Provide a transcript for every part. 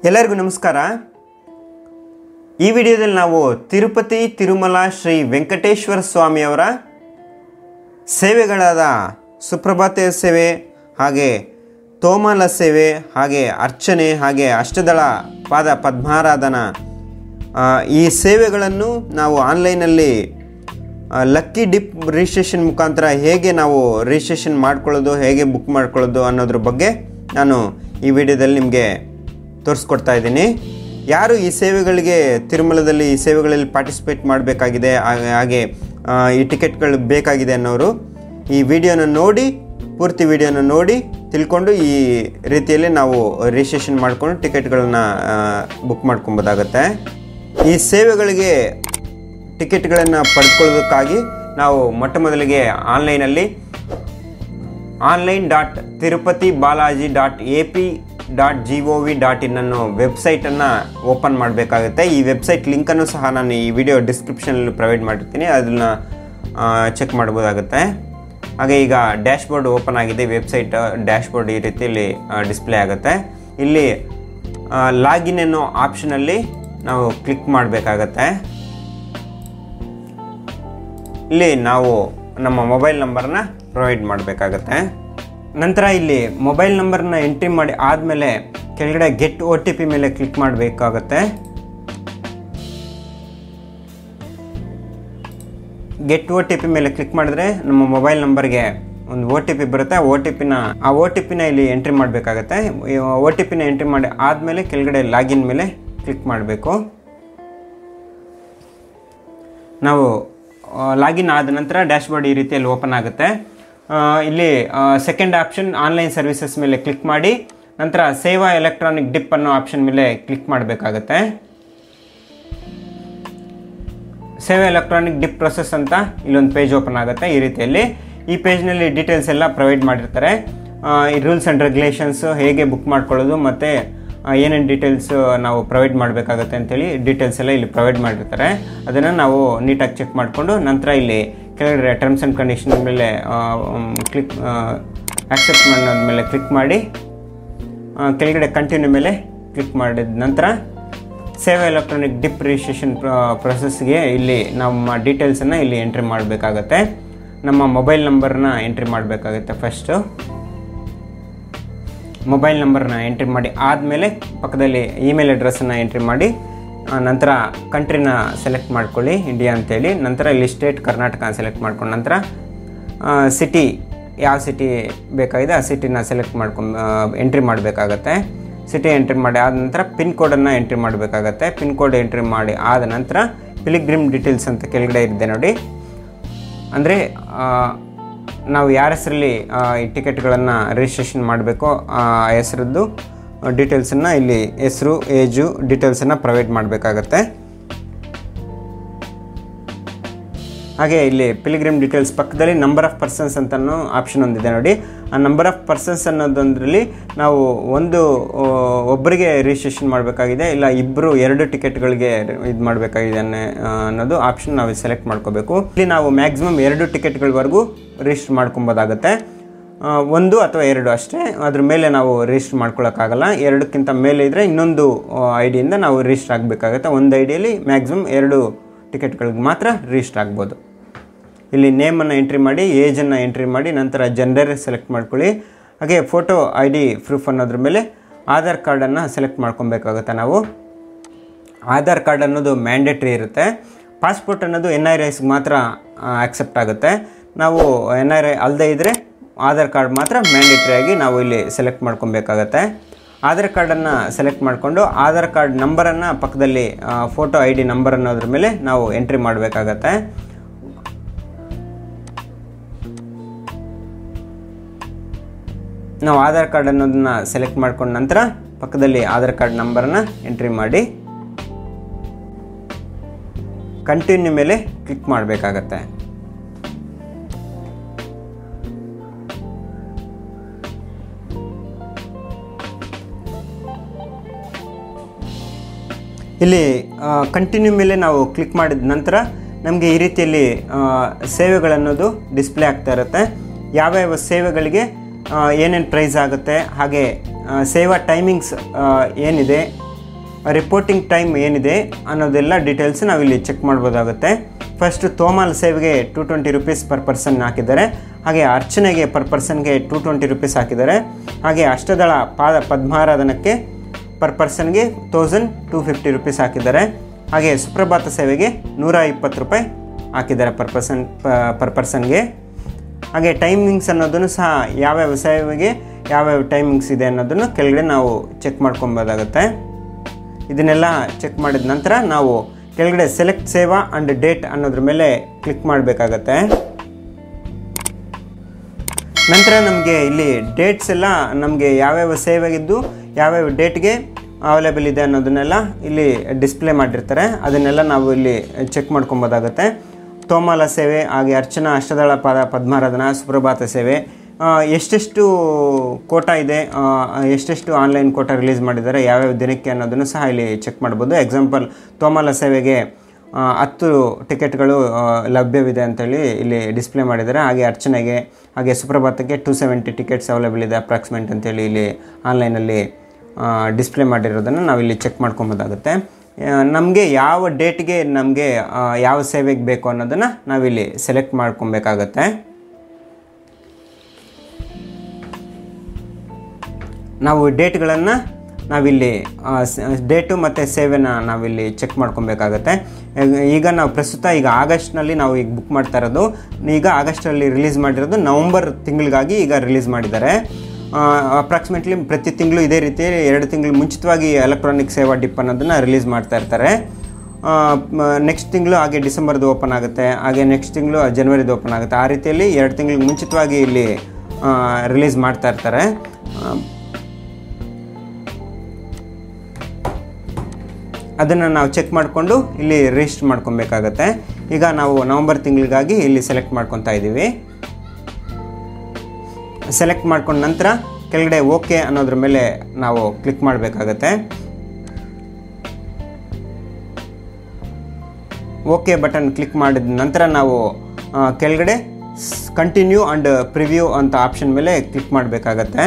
ಎಲ್ಲರಿಗೂ ನಮಸ್ಕಾರ ಈ ವಿಡಿಯೋದಲ್ಲಿ ನಾವು ತಿರುಪತಿ ತಿರುಮಲ ಶ್ರೀ ವೆಂಕಟೇಶ್ವರ ಸ್ವಾಮಿಯವರ ಸೇವೆಗಳಾದ ಸುಪ್ರಭಾತ ಸೇವೆ ಹಾಗೆ ತೋಮಾಲ ಸೇವೆ ಹಾಗೆ ಅರ್ಚನೆ ಹಾಗೆ ಅಷ್ಟದಳ ಪಾದ ಪದ್ಮಾರಾಧನ ಆ, ಈ ಸೇವೆಗಳನ್ನು ನಾವು ಆನ್ಲೈನಲ್ಲಿ ಲಕ್ಕಿ ಡಿಪ್ ರಿಜಿಸ್ಟ್ರೇಷನ್ ಮುಖಾಂತರ ಹೇಗೆ ನಾವು ರಿಜಿಸ್ಟ್ರೇಷನ್ ಮಾಡ್ಕೊಳ್ಳೋದು ಹೇಗೆ ಬುಕ್ ಮಾಡ್ಕೊಳ್ಳೋದು ಅನ್ನೋದ್ರ ಬಗ್ಗೆ ನಾನು ಈ ವಿಡಿಯೋದಲ್ಲಿ ನಿಮಗೆ ತೋರಿಸ್ಕೊಡ್ತಾ ಇದ್ದೀನಿ ಯಾರು ಈ ಸೇವೆಗಳಿಗೆ ತಿರುಮಲದಲ್ಲಿ ಈ ಸೇವೆಗಳಲ್ಲಿ ಪಾರ್ಟಿಸಿಪೇಟ್ ಮಾಡಬೇಕಾಗಿದೆ ಹಾಗೆ ಆ, ಈ ಟಿಕೆಟ್ಗಳು ಬೇಕಾಗಿದೆ ಅನ್ನೋರು ಈ ವಿಡಿಯೋನ ನೋಡಿ ಪೂರ್ತಿ ವಿಡಿಯೋನ ನೋಡಿ ತಿಳ್ಕೊಂಡು ಈ ರೀತಿಯಲ್ಲಿ ನಾವು ರಿಜಿಸ್ಟ್ರೇಷನ್ ಮಾಡಿಕೊಂಡು ಟಿಕೆಟ್ಗಳನ್ನ ಬುಕ್ ಮಾಡ್ಕೊಬೋದಾಗತ್ತೆ ಈ ಸೇವೆಗಳಿಗೆ ಟಿಕೆಟ್ಗಳನ್ನು ಪಡೆದುಕೊಳ್ಳೋದಕ್ಕಾಗಿ ನಾವು ಮೊಟ್ಟ ಮೊದಲಿಗೆ ಆನ್ಲೈನಲ್ಲಿ online dot Tirupati Balaji dot A P dot G O V dot in ಅನ್ನೋ ವೆಬ್ಸೈಟನ್ನು ಓಪನ್ ಮಾಡಬೇಕಾಗುತ್ತೆ ಈ ವೆಬ್ಸೈಟ್ ಲಿಂಕನ್ನು ಸಹ ನಾನು ಈ ವಿಡಿಯೋ ಡಿಸ್ಕ್ರಿಪ್ಷನಲ್ಲಿ ಪ್ರೊವೈಡ್ ಮಾಡಿರ್ತೀನಿ ಅದನ್ನು ಚೆಕ್ ಮಾಡ್ಬೋದಾಗುತ್ತೆ ಹಾಗೆ ಈಗ ಡ್ಯಾಶ್ ಬೋರ್ಡ್ ಓಪನ್ ಆಗಿದೆ ವೆಬ್ಸೈಟ್ ಡ್ಯಾಶ್ ಬೋರ್ಡ್ ಈ ರೀತಿಯಲ್ಲಿ ಡಿಸ್ಪ್ಲೇ ಆಗುತ್ತೆ ಇಲ್ಲಿ ಲಾಗಿನ್ ಅನ್ನೋ ಆಪ್ಷನಲ್ಲಿ ನಾವು ಕ್ಲಿಕ್ ಮಾಡಬೇಕಾಗತ್ತೆ ಇಲ್ಲಿ ನಾವು ನಮ್ಮ ಮೊಬೈಲ್ ನಂಬರ್ನ ಪ್ರೊವೈಡ್ ಮಾಡಬೇಕಾಗತ್ತೆ ನಂತರ ಇಲ್ಲಿ ಮೊಬೈಲ್ ನಂಬರ್ನ ಎಂಟ್ರಿ ಮಾಡಿ ಆದಮೇಲೆ ಕೆಳಗಡೆ ಗೆಟ್ ಒ ಟಿ ಪಿ ಮೇಲೆ ಕ್ಲಿಕ್ ಮಾಡಬೇಕಾಗತ್ತೆ ಗೆಟ್ ಒ ಟಿ ಪಿ ಮೇಲೆ ಕ್ಲಿಕ್ ಮಾಡಿದ್ರೆ ನಮ್ಮ ಮೊಬೈಲ್ ನಂಬರ್ಗೆ ಒಂದು ಒ ಟಿ ಪಿ ಬರುತ್ತೆ ಆ ಒ ಟಿ ಪಿನ ಆ ಒ ಟಿ ಪಿನ ಇಲ್ಲಿ ಎಂಟ್ರಿ ಮಾಡಬೇಕಾಗತ್ತೆ ಒ ಟಿ ಪಿನ ಎಂಟ್ರಿ ಮಾಡಿ ಆದಮೇಲೆ ಕೆಳಗಡೆ ಲಾಗಿನ್ ಮೇಲೆ ಕ್ಲಿಕ್ ಮಾಡಬೇಕು ನಾವು ಲಾಗಿನ್ ಆದ ನಂತರ ಡ್ಯಾಶ್ಬೋರ್ಡ್ ಈ ರೀತಿಯಲ್ಲಿ ಓಪನ್ ಆಗುತ್ತೆ ಆ, ಇಲ್ಲಿ ಸೆಕೆಂಡ್ ಆಪ್ಷನ್ ಆನ್ಲೈನ್ ಸರ್ವಿಸಸ್ ಮೇಲೆ ಕ್ಲಿಕ್ ಮಾಡಿ ನಂತರ ಸೇವಾ ಎಲೆಕ್ಟ್ರಾನಿಕ್ ಡಿಪ್ ಅನ್ನೋ ಆಪ್ಷನ್ ಮೇಲೆ ಕ್ಲಿಕ್ ಮಾಡಬೇಕಾಗತ್ತೆ ಸೇವೆ ಎಲೆಕ್ಟ್ರಾನಿಕ್ ಡಿಪ್ ಪ್ರೊಸೆಸ್ ಅಂತ ಇಲ್ಲೊಂದು ಪೇಜ್ ಓಪನ್ ಆಗುತ್ತೆ ಈ ರೀತಿಯಲ್ಲಿ ಈ ಪೇಜ್ನಲ್ಲಿ ಡೀಟೇಲ್ಸ್ ಎಲ್ಲ ಪ್ರೊವೈಡ್ ಮಾಡಿರ್ತಾರೆ ಆ, ಈ ರೂಲ್ಸ್ ಆ್ಯಂಡ್ ರೆಗ್ಯುಲೇಷನ್ಸು ಹೇಗೆ ಬುಕ್ ಮಾಡ್ಕೊಳ್ಳೋದು ಮತ್ತು ಏನೇನು ಡೀಟೇಲ್ಸ್ ನಾವು ಪ್ರೊವೈಡ್ ಮಾಡಬೇಕಾಗತ್ತೆ ಅಂತೇಳಿ ಡೀಟೇಲ್ಸ್ ಎಲ್ಲ ಇಲ್ಲಿ ಪ್ರೊವೈಡ್ ಮಾಡಿರ್ತಾರೆ ಅದನ್ನು ನಾವು ನೀಟಾಗಿ ಚೆಕ್ ಮಾಡಿಕೊಂಡು ನಂತರ ಇಲ್ಲಿ ಕೆಳಗಡೆ ಟರ್ಮ್ಸ್ ಆ್ಯಂಡ್ ಕಂಡೀಷನ್ ಮೇಲೆ ಕ್ಲಿಕ್ ಆಕ್ಸೆಪ್ಟ್ ಮಾಡೋದ ಮೇಲೆ ಕ್ಲಿಕ್ ಮಾಡಿ ಆ, ಕೆಳಗಡೆ ಕಂಟಿನ್ಯೂ ಮೇಲೆ ಕ್ಲಿಕ್ ಮಾಡಿದ ನಂತರ ಸೇವೆ ಎಲೆಕ್ಟ್ರಾನಿಕ್ ಡಿಪ್ ರಿಜಿಸ್ಟ್ರೇಷನ್ ಪ್ರೊಸೆಸ್ಗೆ ಇಲ್ಲಿ ನಮ್ಮ ಡೀಟೇಲ್ಸನ್ನು ಇಲ್ಲಿ ಎಂಟ್ರಿ ಮಾಡಬೇಕಾಗತ್ತೆ ನಮ್ಮ ಮೊಬೈಲ್ ನಂಬರ್ನ ಎಂಟ್ರಿ ಮಾಡಬೇಕಾಗುತ್ತೆ ಫಸ್ಟು ಮೊಬೈಲ್ ನಂಬರ್ನ ಎಂಟ್ರಿ ಮಾಡಿ ಆದಮೇಲೆ ಪಕ್ಕದಲ್ಲಿ ಇಮೇಲ್ ಅಡ್ರೆಸ್ಸನ್ನು ಎಂಟ್ರಿ ಮಾಡಿ ಆ, ನಂತರ ಕಂಟ್ರಿನ ಸೆಲೆಕ್ಟ್ ಮಾಡ್ಕೊಳ್ಳಿ ಇಂಡಿಯಾ ಅಂತೇಳಿ ನಂತರ ಇಲ್ಲಿ ಸ್ಟೇಟ್ ಕರ್ನಾಟಕ ಸೆಲೆಕ್ಟ್ ಮಾಡ್ಕೊಂಡು ನಂತರ ಸಿಟಿ ಯಾವ ಸಿಟಿ ಬೇಕಾಗಿದೆ ಆ ಸಿಟಿನ ಸೆಲೆಕ್ಟ್ ಮಾಡ್ಕೊಂಡು ಎಂಟ್ರಿ ಮಾಡಬೇಕಾಗತ್ತೆ ಸಿಟಿ ಎಂಟ್ರಿ ಮಾಡಿ ಆದ ನಂತರ ಪಿನ್ ಕೋಡನ್ನು ಎಂಟ್ರಿ ಮಾಡಬೇಕಾಗತ್ತೆ ಪಿನ್ ಕೋಡ್ ಎಂಟ್ರಿ ಮಾಡಿ ಆದ ನಂತರ ಪಿಲಿಗ್ರಿಮ್ ಡೀಟೇಲ್ಸ್ ಅಂತ ಕೆಳಗಡೆ ಇದೆ ನೋಡಿ ಅಂದರೆ ನಾವು ಯಾರ ಹೆಸರಲ್ಲಿ ಈ ಟಿಕೆಟ್ಗಳನ್ನು ರಿಜಿಸ್ಟ್ರೇಷನ್ ಮಾಡಬೇಕೋ ಆ ಹೆಸರದ್ದು ಡೀಟೇಲ್ಸನ್ನು ಇಲ್ಲಿ ಹೆಸರು ಏಜು ಡೀಟೇಲ್ಸನ್ನು ಪ್ರೊವೈಡ್ ಮಾಡಬೇಕಾಗತ್ತೆ ಹಾಗೆ ಇಲ್ಲಿ ಪಿಲಿಗ್ರಿಮ್ ಡೀಟೇಲ್ಸ್ ಪಕ್ಕದಲ್ಲಿ ನಂಬರ್ ಆಫ್ ಪರ್ಸನ್ಸ್ ಅಂತನೂ ಆಪ್ಷನ್ ಒಂದಿದೆ ನೋಡಿ ಆ ನಂಬರ್ ಆಫ್ ಪರ್ಸನ್ಸ್ ಅನ್ನೋದೊಂದರಲ್ಲಿ ನಾವು ಒಂದು ಆ, ಒಬ್ಬರಿಗೆ ರಿಜಿಸ್ಟ್ರೇಷನ್ ಮಾಡಬೇಕಾಗಿದೆ ಇಲ್ಲ ಇಬ್ಬರು ಎರಡು ಟಿಕೆಟ್ಗಳಿಗೆ ಇದು ಮಾಡಬೇಕಾಗಿದೆ ಅನ್ನೋ ಆ, ಅನ್ನೋದು ಆಪ್ಷನ್ ನಾವು ಸೆಲೆಕ್ಟ್ ಮಾಡ್ಕೋಬೇಕು ಇಲ್ಲಿ ನಾವು ಮ್ಯಾಕ್ಸಿಮಮ್ ಎರಡು ಟಿಕೆಟ್ಗಳವರೆಗೂ ರಿಜಿಸ್ಟರ್ ಮಾಡ್ಕೊಬೋದಾಗುತ್ತೆ ಆ, ಒಂದು ಅಥವಾ ಎರಡು ಅಷ್ಟೇ ಅದ್ರ ಮೇಲೆ ನಾವು ರಿಜಿಸ್ಟರ್ ಮಾಡ್ಕೊಳ್ಳೋಕ್ಕಾಗಲ್ಲ ಎರಡಕ್ಕಿಂತ ಮೇಲೆ ಇದ್ದರೆ ಇನ್ನೊಂದು ಐ ಡಿಯಿಂದ ನಾವು ರಿಜಿಸ್ಟರ್ ಆಗಬೇಕಾಗುತ್ತೆ ಒಂದು ಐ ಡಿಯಲ್ಲಿ ಮ್ಯಾಕ್ಸಿಮಮ್ ಎರಡು ಟಿಕೆಟ್ಗಳಿಗೆ ಮಾತ್ರ ರಿಜಿಸ್ಟರ್ ಆಗ್ಬೋದು ಇಲ್ಲಿ ನೇಮನ್ನು ಎಂಟ್ರಿ ಮಾಡಿ ಏಜನ್ನು ಎಂಟ್ರಿ ಮಾಡಿ ನಂತರ ಜೆಂಡರ್ ಸೆಲೆಕ್ಟ್ ಮಾಡ್ಕೊಳ್ಳಿ ಹಾಗೆ ಫೋಟೋ ಐ ಡಿ ಪ್ರೂಫ್ ಅನ್ನೋದ್ರ ಮೇಲೆ ಆಧಾರ್ ಕಾರ್ಡನ್ನು ಸೆಲೆಕ್ಟ್ ಮಾಡ್ಕೊಬೇಕಾಗುತ್ತೆ ನಾವು ಆಧಾರ್ ಕಾರ್ಡ್ ಅನ್ನೋದು ಮ್ಯಾಂಡೇಟ್ರಿ ಇರುತ್ತೆ ಪಾಸ್ಪೋರ್ಟ್ ಅನ್ನೋದು ಎನ್ ಐ ರೈಸ್ಗೆ ಮಾತ್ರ ಆಕ್ಸೆಪ್ಟ್ ಆಗುತ್ತೆ ನಾವು ಎನ್ ಐ ರೈ ಅಲ್ಲದೆ ಇದ್ದರೆ ಆಧಾರ್ ಕಾರ್ಡ್ ಮಾತ್ರ ಮ್ಯಾಂಡೇಟ್ರಿ ಆಗಿ ನಾವು ಇಲ್ಲಿ ಸೆಲೆಕ್ಟ್ ಮಾಡ್ಕೊಬೇಕಾಗತ್ತೆ ಆಧಾರ್ ಕಾರ್ಡನ್ನು ಸೆಲೆಕ್ಟ್ ಮಾಡಿಕೊಂಡು ಆಧಾರ್ ಕಾರ್ಡ್ ನಂಬರನ್ನು ಪಕ್ಕದಲ್ಲಿ ಫೋಟೋ ಐ ಡಿ ನಂಬರ್ ಅನ್ನೋದ್ರ ಮೇಲೆ ನಾವು ಎಂಟ್ರಿ ಮಾಡಬೇಕಾಗತ್ತೆ ನಾವು ಆಧಾರ್ ಕಾರ್ಡ್ ಅನ್ನೋದನ್ನ ಸೆಲೆಕ್ಟ್ ಮಾಡ್ಕೊಂಡ ನಂತರ ಪಕ್ಕದಲ್ಲಿ ಆಧಾರ್ ಕಾರ್ಡ್ ನಂಬರನ್ನು ಎಂಟ್ರಿ ಮಾಡಿ ಕಂಟಿನ್ಯೂ ಮೇಲೆ ಕ್ಲಿಕ್ ಮಾಡಬೇಕಾಗತ್ತೆ ಇಲ್ಲಿ ಕಂಟಿನ್ಯೂ ಮೇಲೆ ನಾವು ಕ್ಲಿಕ್ ಮಾಡಿದ ನಂತರ ನಮಗೆ ಈ ರೀತಿಯಲ್ಲಿ ಆ, ಸೇವೆಗಳನ್ನೋದು ಡಿಸ್ಪ್ಲೇ ಆಗ್ತಾ ಇರುತ್ತೆ ಯಾವ್ಯಾವ ಸೇವೆಗಳಿಗೆ ಏನೇನು ಪ್ರೈಸ್ ಆಗುತ್ತೆ ಹಾಗೆ ಆ, ಸೇವಾ ಟೈಮಿಂಗ್ಸ್ ಏನಿದೆ ರಿಪೋರ್ಟಿಂಗ್ ಟೈಮ್ ಏನಿದೆ ಅನ್ನೋದೆಲ್ಲ ಡೀಟೇಲ್ಸ್ ನಾವಿಲ್ಲಿ ಚೆಕ್ ಮಾಡ್ಬೋದಾಗುತ್ತೆ ಫಸ್ಟು ತೋಮಾಲ್ ಸೇವ್ಗೆ two twenty rupees per person ಹಾಕಿದ್ದಾರೆ ಹಾಗೆ ಅರ್ಚನೆಗೆ ಪರ್ ಪರ್ಸನ್ಗೆ ಟು ಟ್ವೆಂಟಿ ರುಪೀಸ್ ಹಾಕಿದ್ದಾರೆ ಹಾಗೆ ಅಷ್ಟದಳ ಪಾದ ಪದ್ಮಾರಾಧನಕ್ಕೆ ಪರ್ ಪರ್ಸನ್ಗೆ ತೌಸಂಡ್ ಟೂ ಫಿಫ್ಟಿ ರುಪೀಸ್ ಹಾಕಿದ್ದಾರೆ ಹಾಗೆ ಸುಪ್ರಭಾತ ಸೇವೆಗೆ ನೂರ ಇಪ್ಪತ್ತು ರೂಪಾಯಿ ಹಾಕಿದ್ದಾರೆ ಪರ್ ಪರ್ಸನ್ ಪರ್ ಪರ್ಸನ್ಗೆ ಹಾಗೆ ಟೈಮಿಂಗ್ಸ್ ಅನ್ನೋದನ್ನು ಸಹ ಯಾವ್ಯಾವ ಸೇವೆಗೆ ಯಾವ್ಯಾವ ಟೈಮಿಂಗ್ಸ್ ಇದೆ ಅನ್ನೋದನ್ನು ಕೆಳಗಡೆ ನಾವು ಚೆಕ್ ಮಾಡ್ಕೊಬೋದಾಗುತ್ತೆ ಇದನ್ನೆಲ್ಲ ಚೆಕ್ ಮಾಡಿದ ನಂತರ ನಾವು ಕೆಳಗಡೆ ಸೆಲೆಕ್ಟ್ ಸೇವಾ ಆ್ಯಂಡ್ ಡೇಟ್ ಅನ್ನೋದ್ರ ಮೇಲೆ ಕ್ಲಿಕ್ ಮಾಡಬೇಕಾಗತ್ತೆ ನಂತರ ನಮಗೆ ಇಲ್ಲಿ ಡೇಟ್ಸ್ ಎಲ್ಲ ನಮಗೆ ಯಾವ್ಯಾವ ಸೇವೆಗಿದ್ದು ಯಾವ್ಯಾವ ಡೇಟ್ಗೆ ಅವೈಲೇಬಲ್ ಇದೆ ಅನ್ನೋದನ್ನೆಲ್ಲ ಇಲ್ಲಿ ಡಿಸ್ಪ್ಲೇ ಮಾಡಿರ್ತಾರೆ ಅದನ್ನೆಲ್ಲ ನಾವು ಇಲ್ಲಿ ಚೆಕ್ ಮಾಡ್ಕೊಬೋದಾಗುತ್ತೆ ತೋಮಾಲ ಸೇವೆ ಹಾಗೆ ಅರ್ಚನಾ ಅಷ್ಟದಳ ಪಾದ ಪದ್ಮಾರಾಧನಾ ಸುಪ್ರಭಾತ ಸೇವೆ ಆ, ಎಷ್ಟೆಷ್ಟು ಕೋಟಾ ಇದೆ ಆ, ಎಷ್ಟೆಷ್ಟು ಆನ್ಲೈನ್ ಕೋಟಾ ರಿಲೀಸ್ ಮಾಡಿದ್ದಾರೆ ಯಾವ್ಯಾವ ದಿನಕ್ಕೆ ಅನ್ನೋದನ್ನು ಸಹ ಇಲ್ಲಿ ಚೆಕ್ ಮಾಡ್ಬೋದು ಎಕ್ಸಾಂಪಲ್ ತೋಮಾಲ ಸೇವೆಗೆ ಆ, ಹತ್ತು ಟಿಕೆಟ್ಗಳು ಆ, ಲಭ್ಯವಿದೆ ಅಂತೇಳಿ ಇಲ್ಲಿ ಡಿಸ್ಪ್ಲೇ ಮಾಡಿದ್ದಾರೆ ಹಾಗೆ ಅರ್ಚನೆಗೆ ಹಾಗೆ ಸುಪ್ರಭಾತಕ್ಕೆ ಟು ಸೆವೆಂಟಿ ಟಿಕೆಟ್ಸ್ ಅವೈಲೇಬಲ್ ಇದೆ ಅಪ್ರಾಕ್ಸಿಮೇಟ್ ಅಂತೇಳಿ ಇಲ್ಲಿ ಆನ್ಲೈನಲ್ಲಿ ಡಿಸ್ಪ್ಲೇ ಮಾಡಿರೋದನ್ನು ನಾವಿಲ್ಲಿ ಚೆಕ್ ಮಾಡ್ಕೊಬೋದಾಗುತ್ತೆ ನಮಗೆ ಯಾವ ಡೇಟ್ಗೆ ನಮಗೆ ಯಾವ ಸೇವೆಗೆ ಬೇಕು ಅನ್ನೋದನ್ನು ನಾವಿಲ್ಲಿ ಸೆಲೆಕ್ಟ್ ಮಾಡ್ಕೊಬೇಕಾಗತ್ತೆ ನಾವು ಡೇಟ್ಗಳನ್ನು ನಾವಿಲ್ಲಿ ಡೇಟು ಮತ್ತು ಸೇವೆನ ನಾವಿಲ್ಲಿ ಚೆಕ್ ಮಾಡ್ಕೊಬೇಕಾಗತ್ತೆ ಈಗ- ಈಗ ನಾವು ಪ್ರಸ್ತುತ ಈಗ ಆಗಸ್ಟ್ನಲ್ಲಿ ನಾವು ಈಗ ಬುಕ್ ಮಾಡ್ತಾ ಇರೋದು ಈಗ ಆಗಸ್ಟಲ್ಲಿ ರಿಲೀಸ್ ಮಾಡಿರೋದು ನವಂಬರ್ ತಿಂಗಳಿಗಾಗಿ ಈಗ ರಿಲೀಸ್ ಮಾಡಿದ್ದಾರೆ ಅಪ್ರಾಕ್ಸಿಮೇಟ್ಲಿ ಪ್ರತಿ ತಿಂಗಳು ಇದೇ ರೀತಿ ಎರಡು ತಿಂಗಳು ಮುಂಚಿತವಾಗಿ ಎಲೆಕ್ಟ್ರಾನಿಕ್ ಸೇವಾ ಡಿಪ್ ಅನ್ನೋದನ್ನು ರಿಲೀಸ್ ಮಾಡ್ತಾ ಇರ್ತಾರೆ ನೆಕ್ಸ್ಟ್ ತಿಂಗಳು ಹಾಗೆ ಡಿಸೆಂಬರ್ದು ಓಪನ್ ಆಗುತ್ತೆ ಹಾಗೆ ನೆಕ್ಸ್ಟ್ ತಿಂಗಳು ಜನವರಿದು ಓಪನ್ ಆಗುತ್ತೆ ಆ ರೀತಿಯಲ್ಲಿ ಎರಡು ತಿಂಗಳಿಗೆ ಮುಂಚಿತವಾಗಿ ಇಲ್ಲಿ ರಿಲೀಸ್ ಮಾಡ್ತಾ ಇರ್ತಾರೆ ಆ, ಅದನ್ನು ನಾವು ಚೆಕ್ ಮಾಡಿಕೊಂಡು ಇಲ್ಲಿ ರಿಜಿಸ್ಟರ್ ಮಾಡ್ಕೊಬೇಕಾಗತ್ತೆ ಈಗ ನಾವು ನವಂಬರ್ ತಿಂಗಳಿಗಾಗಿ ಇಲ್ಲಿ ಸೆಲೆಕ್ಟ್ ಮಾಡ್ಕೊತಾ ಇದ್ದೀವಿ ಸೆಲೆಕ್ಟ್ ಮಾಡ್ಕೊಂಡ ನಂತರ ಕೆಳಗಡೆ ಓಕೆ ಅನ್ನೋದ್ರ ಮೇಲೆ ನಾವು ಕ್ಲಿಕ್ ಮಾಡಬೇಕಾಗತ್ತೆ ಓಕೆ ಬಟನ್ ಕ್ಲಿಕ್ ಮಾಡಿದ ನಂತರ ನಾವು ಆ, ಕೆಳಗಡೆ ಕಂಟಿನ್ಯೂ ಆ್ಯಂಡ್ ಪ್ರಿವ್ಯೂ ಅಂತ ಆಪ್ಷನ್ ಮೇಲೆ ಕ್ಲಿಕ್ ಮಾಡಬೇಕಾಗತ್ತೆ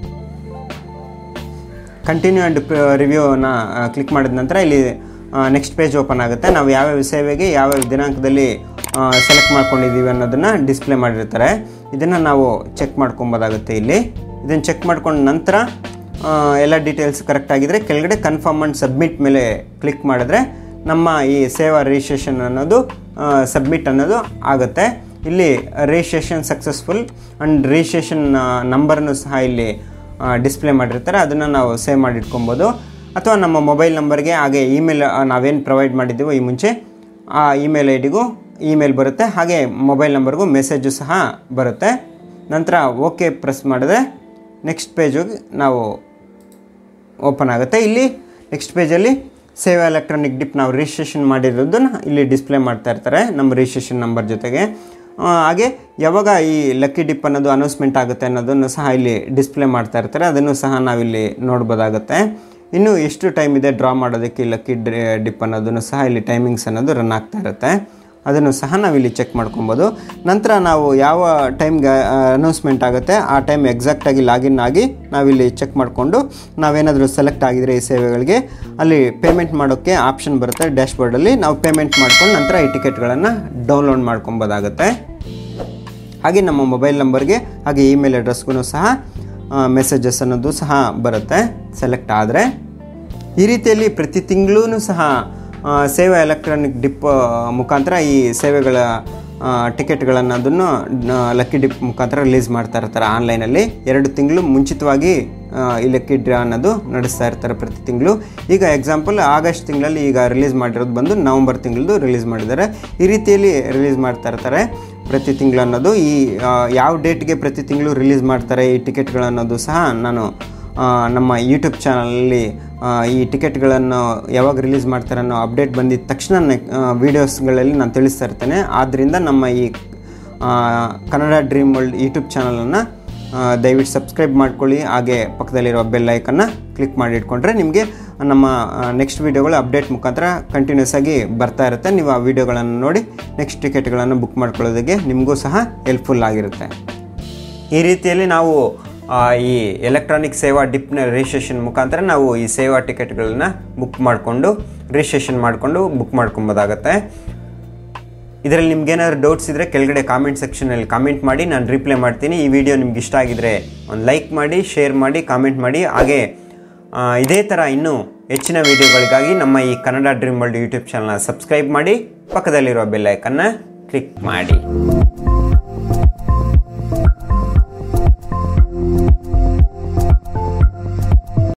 ಕಂಟಿನ್ಯೂ ಆ್ಯಂಡ್ ರಿವ್ಯೂನ ಕ್ಲಿಕ್ ಮಾಡಿದ ನಂತರ ಇಲ್ಲಿ ನೆಕ್ಸ್ಟ್ ಪೇಜ್ ಓಪನ್ ಆಗುತ್ತೆ ನಾವು ಯಾವ್ಯಾವ ಸೇವೆಗೆ ಯಾವ್ಯಾವ ದಿನಾಂಕದಲ್ಲಿ ಸೆಲೆಕ್ಟ್ ಮಾಡ್ಕೊಂಡಿದ್ದೀವಿ ಅನ್ನೋದನ್ನು ಡಿಸ್ಪ್ಲೇ ಮಾಡಿರ್ತಾರೆ ಇದನ್ನು ನಾವು ಚೆಕ್ ಮಾಡ್ಕೊಬೋದಾಗುತ್ತೆ ಇಲ್ಲಿ ಇದನ್ನು ಚೆಕ್ ಮಾಡ್ಕೊಂಡ ನಂತರ ಆ, ಎಲ್ಲ ಡೀಟೇಲ್ಸ್ ಕರೆಕ್ಟ್ ಆಗಿದ್ರೆ ಕೆಳಗಡೆ ಕನ್ಫರ್ಮ್ ಆ್ಯಂಡ್ ಸಬ್ಮಿಟ್ ಮೇಲೆ ಕ್ಲಿಕ್ ಮಾಡಿದ್ರೆ ನಮ್ಮ ಈ ಸೇವಾ ರಿಜಿಸ್ಟ್ರೇಷನ್ ಅನ್ನೋದು ಸಬ್ಮಿಟ್ ಅನ್ನೋದು ಆಗುತ್ತೆ ಇಲ್ಲಿ ರಿಜಿಸ್ಟ್ರೇಷನ್ ಸಕ್ಸಸ್ಫುಲ್ ಆ್ಯಂಡ್ ರಿಜಿಸ್ಟ್ರೇಷನ್ ನಂಬರ್ನು ಸಹ ಇಲ್ಲಿ ಡಿಸ್ಪ್ಲೇ ಮಾಡಿರ್ತಾರೆ ಅದನ್ನು ನಾವು ಸೇವ್ ಮಾಡಿ ಇಟ್ಕೊಬೋದು ಅಥವಾ ನಮ್ಮ ಮೊಬೈಲ್ ನಂಬರ್ಗೆ ಹಾಗೆ ಇಮೇಲ್ ನಾವೇನು ಪ್ರೊವೈಡ್ ಮಾಡಿದ್ದೀವೋ ಈ ಮುಂಚೆ ಆ ಇಮೇಲ್ ಐ ಡಿಗೂ ಇಮೇಲ್ ಬರುತ್ತೆ ಹಾಗೆ ಮೊಬೈಲ್ ನಂಬರ್ಗೂ ಮೆಸೇಜು ಸಹ ಬರುತ್ತೆ ನಂತರ ಓಕೆ ಪ್ರೆಸ್ ಮಾಡಿದ್ರೆ ನೆಕ್ಸ್ಟ್ ಪೇಜಿಗೆ ನಾವು ಓಪನ್ ಆಗುತ್ತೆ ಇಲ್ಲಿ ನೆಕ್ಸ್ಟ್ ಪೇಜಲ್ಲಿ ಸೇವ್ ಎಲೆಕ್ಟ್ರಾನಿಕ್ ಡಿಪ್ ನಾವು ರಿಜಿಸ್ಟ್ರೇಷನ್ ಮಾಡಿರೋದನ್ನ ಇಲ್ಲಿ ಡಿಸ್ಪ್ಲೇ ಮಾಡ್ತಾ ಇರ್ತಾರೆ ನಮ್ಮ ರಿಜಿಸ್ಟ್ರೇಷನ್ ನಂಬರ್ ಜೊತೆಗೆ ಆ, ಹಾಗೆ ಯಾವಾಗ ಈ ಲಕ್ಕಿ ಡಿಪ್ ಅನ್ನೋದು ಅನೌನ್ಸ್ಮೆಂಟ್ ಆಗುತ್ತೆ ಅನ್ನೋದನ್ನು ಸಹ ಇಲ್ಲಿ ಡಿಸ್ಪ್ಲೇ ಮಾಡ್ತಾ ಇರ್ತಾರೆ ಅದನ್ನು ಸಹ ನಾವಿಲ್ಲಿ ನೋಡ್ಬೋದಾಗುತ್ತೆ ಇನ್ನು ಎಷ್ಟು ಟೈಮ್ ಇದೆ ಡ್ರಾ ಮಾಡೋದಕ್ಕೆ ಈ ಲಕ್ಕಿ ಡಿಪ್ ಅನ್ನೋದನ್ನು ಸಹ ಇಲ್ಲಿ ಟೈಮಿಂಗ್ಸ್ ಅನ್ನೋದು ರನ್ ಆಗ್ತಾ ಇರುತ್ತೆ ಅದನ್ನು ಸಹ ನಾವಿಲ್ಲಿ ಚೆಕ್ ಮಾಡ್ಕೊಬೋದು ನಂತರ ನಾವು ಯಾವ ಟೈಮ್ಗೆ ಅನೌನ್ಸ್ಮೆಂಟ್ ಆಗುತ್ತೆ ಆ ಟೈಮ್ ಎಕ್ಸಾಕ್ಟಾಗಿ ಲಾಗಿನ್ ಆಗಿ ನಾವಿಲ್ಲಿ ಚೆಕ್ ಮಾಡಿಕೊಂಡು ನಾವೇನಾದರೂ ಸೆಲೆಕ್ಟ್ ಆಗಿದ್ರೆ ಈ ಸೇವೆಗಳಿಗೆ ಅಲ್ಲಿ ಪೇಮೆಂಟ್ ಮಾಡೋಕ್ಕೆ ಆಪ್ಷನ್ ಬರುತ್ತೆ ಡ್ಯಾಶ್ಬೋರ್ಡಲ್ಲಿ ನಾವು ಪೇಮೆಂಟ್ ಮಾಡ್ಕೊಂಡು ನಂತರ ಈ ಟಿಕೆಟ್ಗಳನ್ನು ಡೌನ್ಲೋಡ್ ಮಾಡ್ಕೊಬೋದಾಗುತ್ತೆ ಹಾಗೆ ನಮ್ಮ ಮೊಬೈಲ್ ನಂಬರ್ಗೆ ಹಾಗೆ ಇಮೇಲ್ ಅಡ್ರೆಸ್ಗೂ ಸಹ ಮೆಸೇಜಸ್ ಅನ್ನೋದು ಸಹ ಬರುತ್ತೆ ಸೆಲೆಕ್ಟ್ ಆದರೆ ಈ ರೀತಿಯಲ್ಲಿ ಪ್ರತಿ ತಿಂಗಳೂ ಸಹ ಆ, ಸೇವಾ ಎಲೆಕ್ಟ್ರಾನಿಕ್ ಡಿಪ್ ಆ, ಮುಖಾಂತರ ಈ ಸೇವೆಗಳ ಟಿಕೆಟ್ಗಳನ್ನು ಅದನ್ನು ಲಕ್ಕಿ ಡಿಪ್ ಮುಖಾಂತರ ರಿಲೀಸ್ ಮಾಡ್ತಾ ಇರ್ತಾರೆ ಆನ್ಲೈನಲ್ಲಿ ಎರಡು ತಿಂಗಳು ಮುಂಚಿತವಾಗಿ ಆ, ಈ ಲಕ್ಕಿ ಡ್ರಾ ಅನ್ನೋದು ನಡೆಸ್ತಾ ಇರ್ತಾರೆ ಪ್ರತಿ ತಿಂಗಳು ಈಗ ಎಕ್ಸಾಂಪಲ್ ಆಗಸ್ಟ್ ತಿಂಗಳಲ್ಲಿ ಈಗ ರಿಲೀಸ್ ಮಾಡಿರೋದು ಬಂದು ನವಂಬರ್ ತಿಂಗಳದು ರಿಲೀಸ್ ಮಾಡಿದ್ದಾರೆ ಈ ರೀತಿಯಲ್ಲಿ ರಿಲೀಸ್ ಮಾಡ್ತಾ ಇರ್ತಾರೆ ಪ್ರತಿ ತಿಂಗಳು ಅನ್ನೋದು ಈ ಆ, ಯಾವ ಡೇಟ್ಗೆ ಪ್ರತಿ ತಿಂಗಳು ರಿಲೀಸ್ ಮಾಡ್ತಾರೆ ಈ ಟಿಕೆಟ್ಗಳು ಅನ್ನೋದು ಸಹ ನಾನು ಆ, ನಮ್ಮ ಯೂಟ್ಯೂಬ್ ಚಾನಲಲ್ಲಿ ಈ ಟಿಕೆಟ್ಗಳನ್ನು ಯಾವಾಗ ರಿಲೀಸ್ ಮಾಡ್ತಾರೆ ಅನ್ನೋ ಅಪ್ಡೇಟ್ ಬಂದಿದ ತಕ್ಷಣ ವೀಡಿಯೋಸ್ಗಳಲ್ಲಿ ನಾನು ತಿಳಿಸ್ತಾ ಇರ್ತೇನೆ ಆದ್ದರಿಂದ ನಮ್ಮ ಈ ಆ, ಕನ್ನಡ ಡ್ರೀಮ್ ವರ್ಲ್ಡ್ ಯೂಟ್ಯೂಬ್ ಚಾನಲನ್ನು ದಯವಿಟ್ಟು ಸಬ್ಸ್ಕ್ರೈಬ್ ಮಾಡ್ಕೊಳ್ಳಿ ಹಾಗೆ ಪಕ್ಕದಲ್ಲಿರೋ ಬೆಲ್ ಐಕನ್ನ ಕ್ಲಿಕ್ ಮಾಡಿ ಇಟ್ಕೊಂಡ್ರೆ ನಿಮಗೆ ನಮ್ಮ ನೆಕ್ಸ್ಟ್ ವೀಡಿಯೋಗಳು ಅಪ್ಡೇಟ್ ಮುಖಾಂತರ ಕಂಟಿನ್ಯೂಸ್ ಆಗಿ ಬರ್ತಾ ಇರುತ್ತೆ ನೀವು ಆ ವಿಡಿಯೋಗಳನ್ನು ನೋಡಿ ನೆಕ್ಸ್ಟ್ ಟಿಕೆಟ್ಗಳನ್ನು ಬುಕ್ ಮಾಡ್ಕೊಳ್ಳೋದಕ್ಕೆ ನಿಮಗೂ ಸಹ ಹೆಲ್ಪ್ಫುಲ್ ಆಗಿರುತ್ತೆ ಈ ರೀತಿಯಲ್ಲಿ ನಾವು ಆ, ಈ ಎಲೆಕ್ಟ್ರಾನಿಕ್ ಸೇವಾ ಡಿಪ್ನ ರಿಜಿಸ್ಟ್ರೇಷನ್ ಮುಖಾಂತರ ನಾವು ಈ ಸೇವಾ ಟಿಕೆಟ್ಗಳನ್ನ ಬುಕ್ ಮಾಡಿಕೊಂಡು ರಿಜಿಸ್ಟ್ರೇಷನ್ ಮಾಡಿಕೊಂಡು ಬುಕ್ ಮಾಡ್ಕೊಬೋದಾಗತ್ತೆ ಇದರಲ್ಲಿ ನಿಮ್ಗೆ ಏನಾದರೂ ಡೌಟ್ಸ್ ಇದ್ದರೆ ಕೆಳಗಡೆ ಕಾಮೆಂಟ್ ಸೆಕ್ಷನಲ್ಲಿ ಕಾಮೆಂಟ್ ಮಾಡಿ ನಾನು ರಿಪ್ಲೈ ಮಾಡ್ತೀನಿ ಈ ವಿಡಿಯೋ ನಿಮ್ಗೆ ಇಷ್ಟ ಆಗಿದ್ರೆ ಒಂದು ಲೈಕ್ ಮಾಡಿ ಶೇರ್ ಮಾಡಿ ಕಾಮೆಂಟ್ ಮಾಡಿ ಹಾಗೆ ಆ, ಇದೇ ಥರ ಇನ್ನೂ ಹೆಚ್ಚಿನ ವಿಡಿಯೋಗಳಿಗಾಗಿ ನಮ್ಮ ಈ ಕನ್ನಡ ಡ್ರೀಮ್ ವರ್ಲ್ಡ್ ಯೂಟ್ಯೂಬ್ ಚಾನಲ್ನ ಸಬ್ಸ್ಕ್ರೈಬ್ ಮಾಡಿ ಪಕ್ಕದಲ್ಲಿರೋ ಬೆಲ್ ಐಕನ್ನ ಕ್ಲಿಕ್ ಮಾಡಿ